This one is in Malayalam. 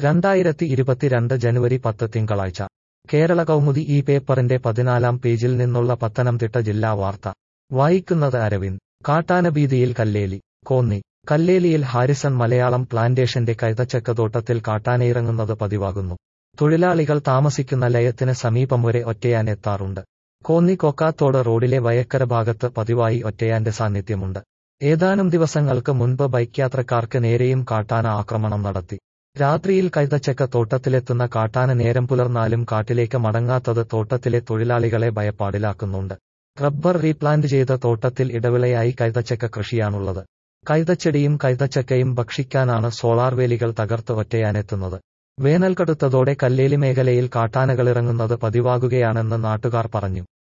രണ്ടായിരത്തി ഇരുപത്തിരണ്ട് ജനുവരി പത്ത് തിങ്കളാഴ്ച കേരള കൗമുദി ഈ പേപ്പറിന്റെ പതിനാലാം പേജിൽ നിന്നുള്ള പത്തനംതിട്ട ജില്ലാ വാർത്ത വായിക്കുന്നത് അരവിന്ദ് കാട്ടാനഭീതിയിൽ കല്ലേലി കോന്നി കല്ലേലിയിൽ ഹാരിസൺ മലയാളം പ്ലാന്റേഷന്റെ കൈതച്ചക്കതോട്ടത്തിൽ കാട്ടാനയിറങ്ങുന്നത് പതിവാകുന്നു തൊഴിലാളികൾ താമസിക്കുന്ന ലയത്തിന് സമീപം വരെ ഒറ്റയാൻ എത്താറുണ്ട് കോന്നി കൊക്കാത്തോട് റോഡിലെ വയക്കര ഭാഗത്ത് പതിവായി ഒറ്റയാന്റെ സാന്നിധ്യമുണ്ട് ഏതാനും ദിവസങ്ങൾക്ക് മുൻപ് ബൈക്ക് യാത്രക്കാർക്ക് നേരെയും കാട്ടാന ആക്രമണം നടത്തി രാത്രിയിൽ കൈതച്ചക്ക തോട്ടത്തിലെത്തുന്ന കാട്ടാന നേരം പുലർന്നാലും കാട്ടിലേക്ക് മടങ്ങാത്തത് തോട്ടത്തിലെ തൊഴിലാളികളെ ഭയപ്പാടിലാക്കുന്നുണ്ട് റബ്ബർ റീപ്ലാന്റ് ചെയ്ത തോട്ടത്തിൽ ഇടവിളയായി കൈതച്ചക്ക കൃഷിയാണുള്ളത് കൈതച്ചെടിയും കൈതച്ചക്കയും ഭക്ഷിക്കാനാണ് സോളാർ വേലികൾ തകർത്ത് ഒറ്റയാനെത്തുന്നത് വേനൽ കടുത്തതോടെ കല്ലേലി മേഖലയിൽ കാട്ടാനകളിറങ്ങുന്നത് പതിവാകുകയാണെന്ന് നാട്ടുകാർ പറഞ്ഞു